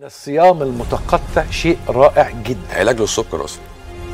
الصيام المتقطع شيء رائع جدا علاج للسكر اصلا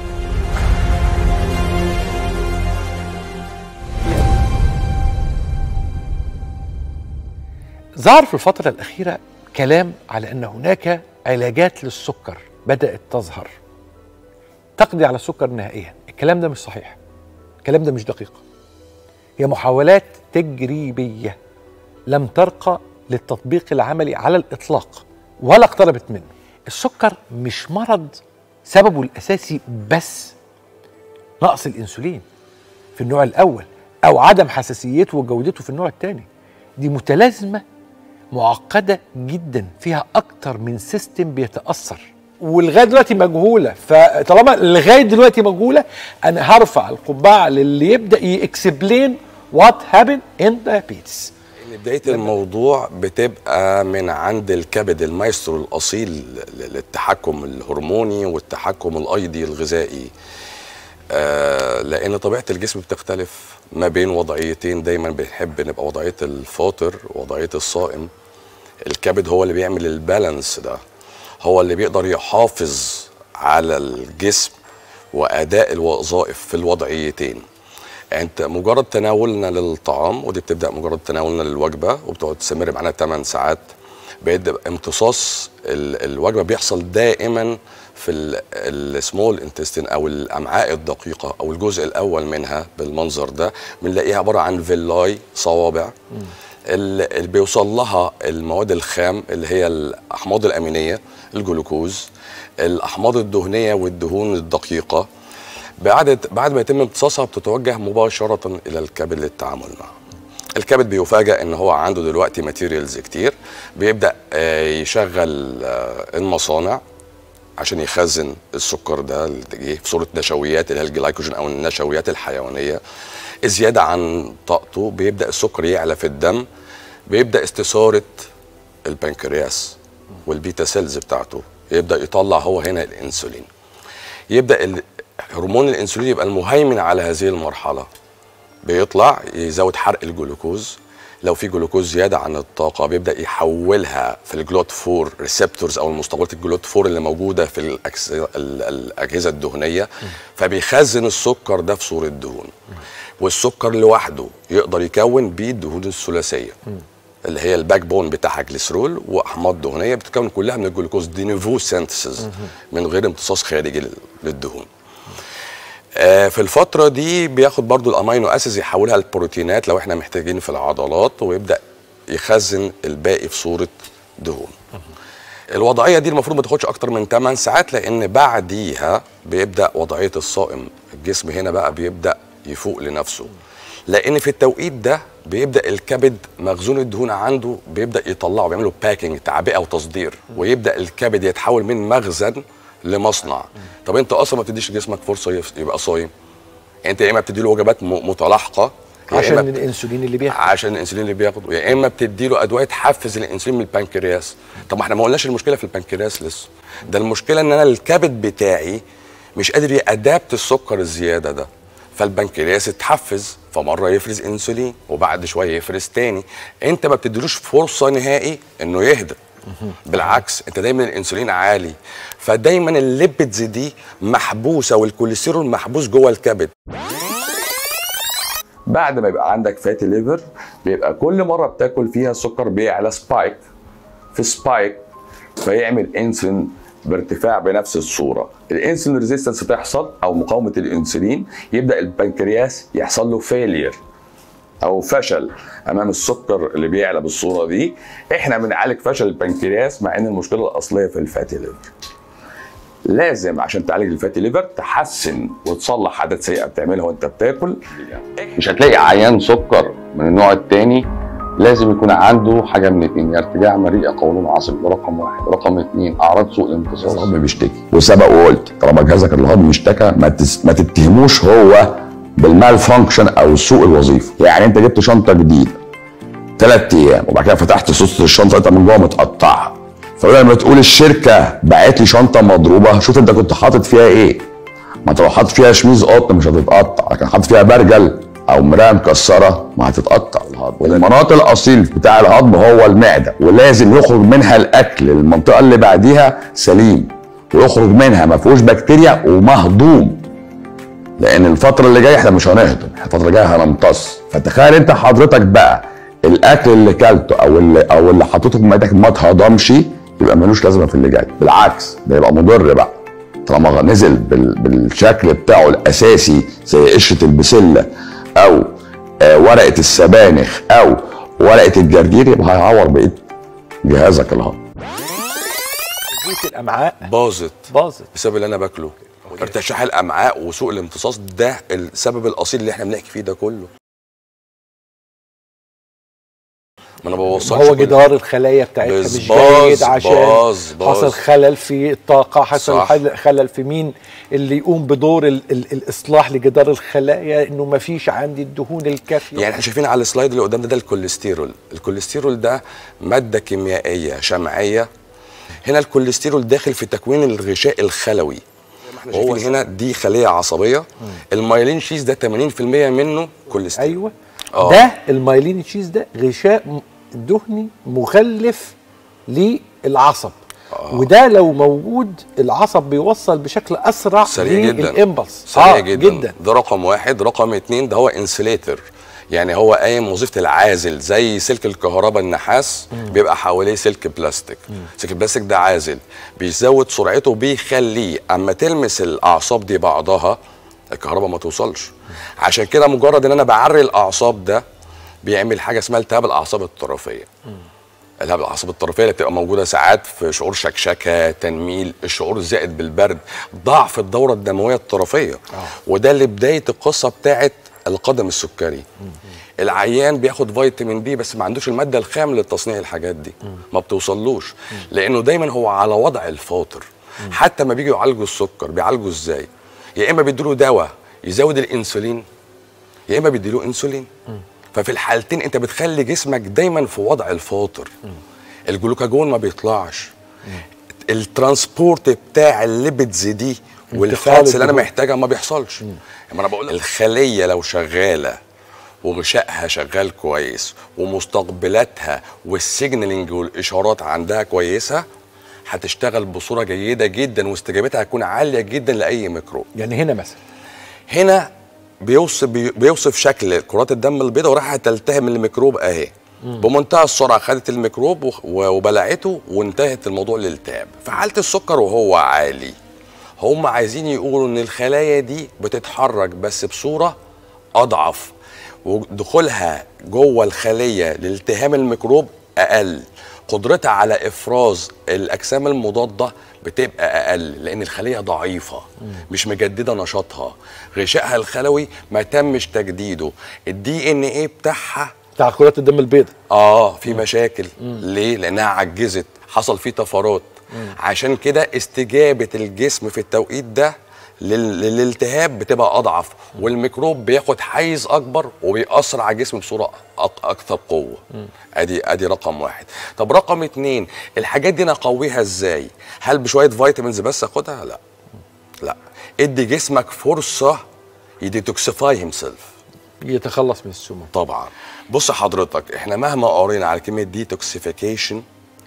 ظهر في الفترة الأخيرة كلام على أن هناك علاجات للسكر بدأت تظهر تقضي على السكر نهائيا الكلام ده مش صحيح الكلام ده مش دقيق هي محاولات تجريبية لم ترقى للتطبيق العملي على الإطلاق ولا اقتربت منه السكر مش مرض سببه الأساسي بس نقص الأنسولين في النوع الأول أو عدم حساسيته وجودته في النوع الثاني دي متلازمة معقدة جدا فيها أكتر من سيستم بيتأثر ولغايه دلوقتي مجهوله فطالما لغايه دلوقتي مجهوله انا هرفع القبعه للي يبدا يكسبلين وات هابن ان diabetes ان بدايه الموضوع بتبقى من عند الكبد المايسترو الاصيل للتحكم الهرموني والتحكم الايضي الغذائي آه لان طبيعه الجسم بتختلف ما بين وضعيتين دايما بنحب نبقى وضعيه الفاطر ووضعيه الصائم الكبد هو اللي بيعمل البالانس ده هو اللي بيقدر يحافظ على الجسم واداء الوظائف في الوضعيتين انت مجرد تناولنا للطعام ودي بتبدا مجرد تناولنا للوجبه وبتقعد تستمر معانا 8 ساعات بيبدا امتصاص الوجبه بيحصل دائما في السمول انتستين او الامعاء الدقيقه او الجزء الاول منها بالمنظر ده بنلاقيها عباره عن فيلاي صوابع اللي بيوصل لها المواد الخام اللي هي الاحماض الامينيه الجلوكوز الاحماض الدهنيه والدهون الدقيقه بعد بعد ما يتم امتصاصها بتتوجه مباشره الى الكبد للتعامل معها الكبد بيفاجئ ان هو عنده دلوقتي ماتيريالز كتير بيبدا يشغل المصانع عشان يخزن السكر ده اللي جه في صوره نشويات اللي هي الجلايكوجين او النشويات الحيوانيه زياده عن طاقته بيبدا السكر يعلى في الدم بيبدا استثاره البنكرياس والبيتا سيلز بتاعته يبدا يطلع هو هنا الانسولين يبدا هرمون الانسولين يبقى المهيمن على هذه المرحله بيطلع يزود حرق الجلوكوز لو في جلوكوز زياده عن الطاقه بيبدا يحولها في الجلوت 4 ريسبتورز او المستقبلات الجلوت 4 اللي موجوده في الاجهزه الدهنيه فبيخزن السكر ده في صوره دهون والسكر لوحده يقدر يكون بيه الدهون الثلاثيه اللي هي الباك بون بتاعها جليسرول واحماض دهنيه بتتكون كلها من الجلوكوز دي نيفو سينثيسيس من غير امتصاص خارجي للدهون آه في الفتره دي بياخد برضو الامينو اسيز يحولها لبروتينات لو احنا محتاجين في العضلات ويبدا يخزن الباقي في صوره دهون الوضعيه دي المفروض ما تاخدش اكتر من 8 ساعات لان بعديها بيبدا وضعيه الصائم الجسم هنا بقى بيبدا يفوق لنفسه لان في التوقيت ده بيبدا الكبد مخزون الدهون عنده بيبدا يطلعه بيعملوا باكينج تعبئه وتصدير ويبدا الكبد يتحول من مخزن لمصنع طب انت اصلا ما بتديش جسمك فرصه يبقى صايم انت يا اما بتدي له وجبات متلاحقه عشان الانسولين اللي بياخده عشان الانسولين اللي بياخده يا اما بتدي له ادويه تحفز الانسولين من البنكرياس طب ما احنا ما قلناش المشكله في البنكرياس لسه ده المشكله ان انا الكبد بتاعي مش قادر يأدابت السكر الزياده ده فالبنكرياس اتحفز فمره يفرز انسولين وبعد شويه يفرز تاني انت ما بتديلوش فرصه نهائي انه يهدى بالعكس انت دايما الانسولين عالي فدايما الليبيدز دي محبوسه والكوليسترول محبوس جوه الكبد بعد ما يبقى عندك فاتي ليفر بيبقى كل مره بتاكل فيها السكر بيعلى سبايك في سبايك فيعمل انسولين بارتفاع بنفس الصوره الانسولين ريزيستنس تحصل او مقاومه الانسولين يبدا البنكرياس يحصل له فيلير او فشل امام السكر اللي بيعلى بالصوره دي احنا بنعالج فشل البنكرياس مع ان المشكله الاصليه في الفاتي ليفر لازم عشان تعالج الفاتي ليفر تحسن وتصلح عادات سيئه بتعملها وانت بتاكل مش هتلاقي عيان سكر من النوع الثاني لازم يكون عنده حاجه من اثنين يا ارتجاع مريء قولون عصبي ده رقم واحد رقم اثنين اعراض سوء الامتصاص الهضم بيشتكي وسبق وقلت طالما جهازك الهضمي اشتكى ما, تس... ما تتهموش هو بالمال فانكشن او سوء الوظيفه يعني انت جبت شنطه جديده ثلاث ايام وبعد كده فتحت سوسه الشنطه انت من جوه متقطعه فلما تقول الشركه باعت لي شنطه مضروبه شوف انت كنت حاطط فيها ايه ما انت لو حاطط فيها شميز قطن مش هتتقطع لكن حاطط فيها برجل او مرايه مكسره ما هتتقطع الهضم والمناط الاصيل بتاع الهضم هو المعده ولازم يخرج منها الاكل المنطقه اللي بعديها سليم ويخرج منها ما فيهوش بكتيريا ومهضوم لان الفتره اللي جايه احنا مش هنهضم الفتره اللي جايه هنمتص فتخيل انت حضرتك بقى الاكل اللي كلته او اللي او اللي حطيته في معدتك ما اتهضمش يبقى ملوش لازمه في اللي جاي بالعكس ده يبقى مضر بقى طالما نزل بال- بالشكل بتاعه الاساسي زي قشره البسله او آه، ورقه السبانخ او ورقه الجرجير يبقى هيعور بقيه جهازك الهضمي زيت الامعاء باظت باظت بسبب اللي انا باكله ارتشاح الامعاء وسوء الامتصاص ده السبب الاصيل اللي احنا بنحكي فيه ده كله ما انا بوصلش هو كل- جدار الخلايا بتاعتها بس مش باظ- جيد عشان باظ- باظ. حصل خلل في الطاقة حصل صح. حل- خلل في مين اللي يقوم بدور ال ال الإصلاح لجدار الخلايا إنه ما فيش عندي الدهون الكافية يعني احنا شايفين على السلايد اللي قدامنا ده الكوليسترول الكوليسترول ده ماده كيميائيه شمعيه هنا الكوليسترول داخل في تكوين الغشاء الخلوي هو هنا دي خليه عصبيه المايلين شيز ده 80% منه كوليسترول أيوة آه. ده المايلين تشيز ده غشاء م- دهني مخلف للعصب وده لو موجود العصب بيوصل بشكل اسرع سريع جدا للامبلس سريع آه جدا. جدا ده رقم واحد رقم اتنين ده هو انسليتر يعني هو قايم وظيفه العازل زي سلك الكهرباء النحاس بيبقى حواليه سلك بلاستيك سلك البلاستيك ده عازل بيزود سرعته بيخليه اما تلمس الاعصاب دي بعضها الكهرباء ما توصلش عشان كده مجرد ان انا بعري الاعصاب ده بيعمل حاجه اسمها التهاب الاعصاب الطرفيه التهاب الاعصاب الطرفيه اللي بتبقى موجوده ساعات في شعور شكشكه تنميل الشعور الزائد بالبرد ضعف الدوره الدمويه الطرفيه وده اللي بدايه القصه بتاعت القدم السكري العيان بياخد فيتامين بي بس ما عندوش الماده الخام لتصنيع الحاجات دي ما بتوصلوش لانه دايما هو على وضع الفاطر حتى ما بيجوا يعالجوا السكر بيعالجوا ازاي يا اما بيديله دواء يزود الانسولين يا اما بيديله انسولين ففي الحالتين انت بتخلي جسمك دايما في وضع الفاطر الجلوكاجون ما بيطلعش الترانسبورت بتاع الليبيدز دي والفاتس اللي انا الدهون. محتاجها ما بيحصلش ما انا بقول لك الخليه لو شغاله وغشائها شغال كويس ومستقبلاتها والسيجنالينج والاشارات عندها كويسه هتشتغل بصوره جيده جدا واستجابتها هتكون عاليه جدا لاي ميكروب يعني هنا مثلا هنا بيوصف بي- بيوصف شكل كرات الدم البيضاء وراح تلتهم الميكروب اهي بمنتهى السرعه خدت الميكروب وخ- و- وبلعته وانتهت الموضوع الالتهاب في حاله السكر وهو عالي هم عايزين يقولوا ان الخلايا دي بتتحرك بس بصوره اضعف ودخولها جوه الخليه لالتهام الميكروب اقل قدرتها على افراز الاجسام المضاده بتبقى اقل لان الخليه ضعيفه مش مجدده نشاطها غشائها الخلوي ما تمش تجديده الدي ان ايه بتاعها بتاع كرات الدم البيضاء اه في مشاكل ليه لانها عجزت حصل فيه طفرات عشان كده استجابه الجسم في التوقيت ده لل- للالتهاب بتبقى اضعف والميكروب بياخد حيز اكبر وبيأثر على الجسم بصوره أك- اكثر قوه ادي ادي رقم واحد طب رقم اتنين الحاجات دي انا اقويها ازاي هل بشويه فيتامينز بس اخدها لا لا ادي جسمك فرصه يديتوكسيفاي هيم سيلف يتخلص من السموم طبعا بص حضرتك احنا مهما قرينا على كلمه ديتوكسيفيكيشن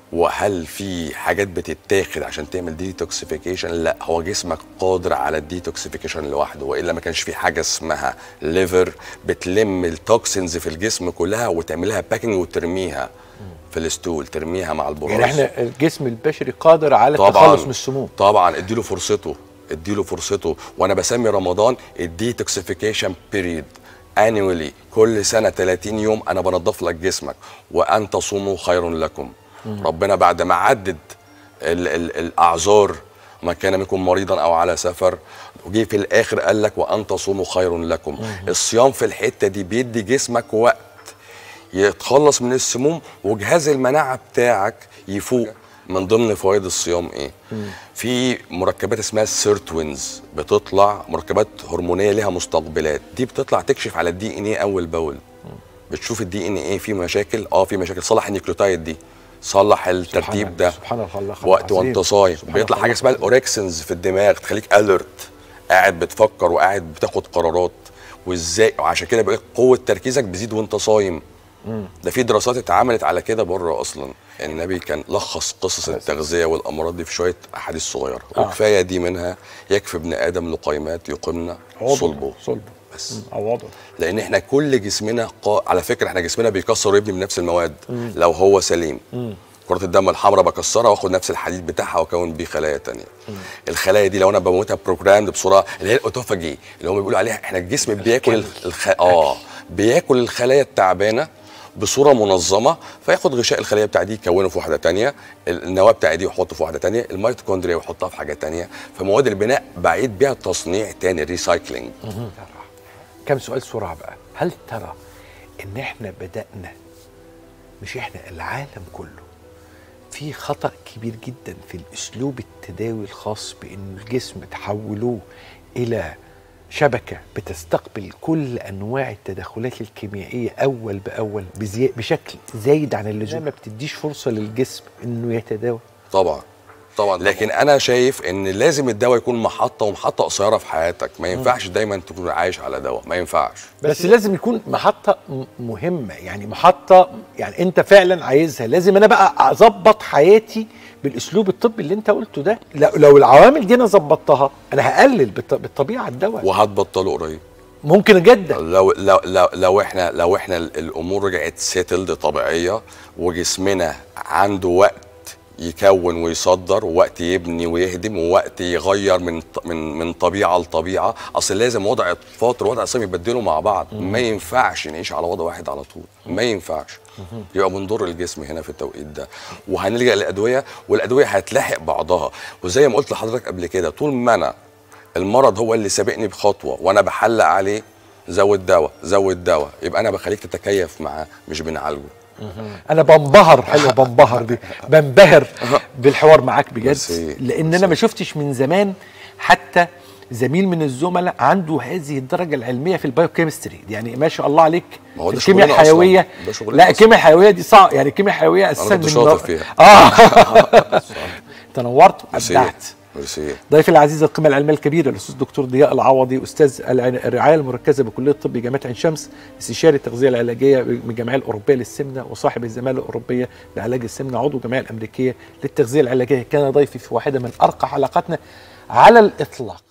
وهل في حاجات بتتاخد عشان تعمل ديتوكسيفيكيشن لا هو جسمك قادر على الديتوكسيفيكيشن لوحده والا ما كانش في حاجه اسمها ليفر بتلم التوكسينز في الجسم كلها وتعملها باكينج وترميها في الستول ترميها مع البراز يعني احنا الجسم البشري قادر على طبعا التخلص من السموم طبعا اديله فرصته اديله فرصته وانا بسمي رمضان الديتوكسيفيكيشن بيريد انيولي كل سنه 30 يوم انا بنضف لك جسمك وان تصوموا خير لكم ربنا بعد ما عدد ال ال الاعذار ما كان منكم مريضا او على سفر وجي في الاخر قال لك وان تصوموا خير لكم الصيام في الحته دي بيدي جسمك وقت يتخلص من السموم وجهاز المناعه بتاعك يفوق من ضمن فوائد الصيام ايه في مركبات اسمها السيرتوينز بتطلع مركبات هرمونيه لها مستقبلات دي بتطلع تكشف على الدي ان ايه اول باول بتشوف الدي ان ايه فيه مشاكل اه في مشاكل صلح النيوكليوتايد دي صلح الترتيب سبحان- ده سبحان الخلاق وقت العظيم. وانت صايم سبحان بيطلع حاجه الخلاق اسمها الاوركسنز في الدماغ تخليك اليرت قاعد بتفكر وقاعد بتاخد قرارات وازاي وعشان كده بقى قوه تركيزك بتزيد وانت صايم ده في دراسات اتعملت على كده بره اصلا النبي كان لخص قصص التغذيه والامراض دي في شويه احاديث صغيره آه. وكفايه دي منها يكفي ابن ادم لقيمات يقمن صلبه صلبه بس عوضه لان احنا كل جسمنا قا... على فكره احنا جسمنا بيكسر ويبني من نفس المواد لو هو سليم كرة الدم الحمراء بكسرها واخد نفس الحديد بتاعها واكون بيه خلايا تانية الخلايا دي لو انا بموتها بروجرامد بصوره اللي هي الاوتوفاجي اللي هم بيقولوا عليها احنا الجسم بياكل الخ... الخ... اه بياكل الخلايا التعبانه بصوره منظمه فياخد غشاء الخليه بتاع دي يكونه في واحده تانية النواه بتاع دي يحطه في واحده تانية الميتوكوندريا يحطها في حاجه تانية فمواد البناء بعيد بيها تصنيع تاني ريسايكلينج كم سؤال سرعه بقى هل ترى ان احنا بدانا مش احنا العالم كله في خطا كبير جدا في الاسلوب التداوي الخاص بان الجسم تحولوه الى شبكه بتستقبل كل انواع التدخلات الكيميائيه اول باول بزي... بشكل زايد عن اللزوم ما بتديش فرصه للجسم انه يتداوى طبعا طبعا لكن انا شايف ان لازم الدواء يكون محطه ومحطه قصيره في حياتك ما ينفعش دايما تكون عايش على دواء ما ينفعش بس لازم يكون محطة م- مهمة يعني محطة يعني انت فعلا عايزها لازم انا بقى اظبط حياتي بالاسلوب الطبي اللي انت قلته ده لو, لو العوامل دي انا ظبطتها انا هقلل بالط- بالطبيعة الدواء وهتبطله قريب ممكن جدا لو لو لو, لو احنا لو احنا ال- الامور رجعت سيتلد طبيعيه وجسمنا عنده وقت يكون ويصدر ووقت يبني ويهدم ووقت يغير من ط- من من طبيعه لطبيعه اصل لازم وضع فاطر ووضع صيام يبدلوا مع بعض ما ينفعش نعيش على وضع واحد على طول ما ينفعش يبقى بنضر الجسم هنا في التوقيت ده وهنلجا للادويه والادويه هتلاحق بعضها وزي ما قلت لحضرتك قبل كده طول ما انا المرض هو اللي سابقني بخطوه وانا بحلق عليه زود دواء زود دواء يبقى انا بخليك تتكيف معاه مش بنعالجه انا بنبهر حلو بنبهر دي بنبهر بالحوار معاك بجد ميرسي. لان انا ما شفتش من زمان حتى زميل من الزملاء عنده هذه الدرجه العلميه في البايوكيمستري يعني ما شاء الله عليك ما هو في ده الكيمياء شغلنا الحيويه أصلاً. ده شغلنا لا أصلاً. الكيمياء الحيويه دي صعب يعني الكيمياء الحيويه اساسا كنت من شاطر نوع- فيها. اه تنورت ميرسي. وابدعت ميرسي ضيفي العزيز القيمة العلمية الكبيرة الأستاذ الدكتور ضياء العوضي أستاذ الع- الرعاية المركزة بكلية الطب جامعة عين شمس استشاري التغذية العلاجية من الجمعية الأوروبية للسمنة وصاحب الزمالة الأوروبية لعلاج السمنة عضو الجمعية الأمريكية للتغذية العلاجية كان ضيفي في واحدة من أرقى حلقاتنا على الإطلاق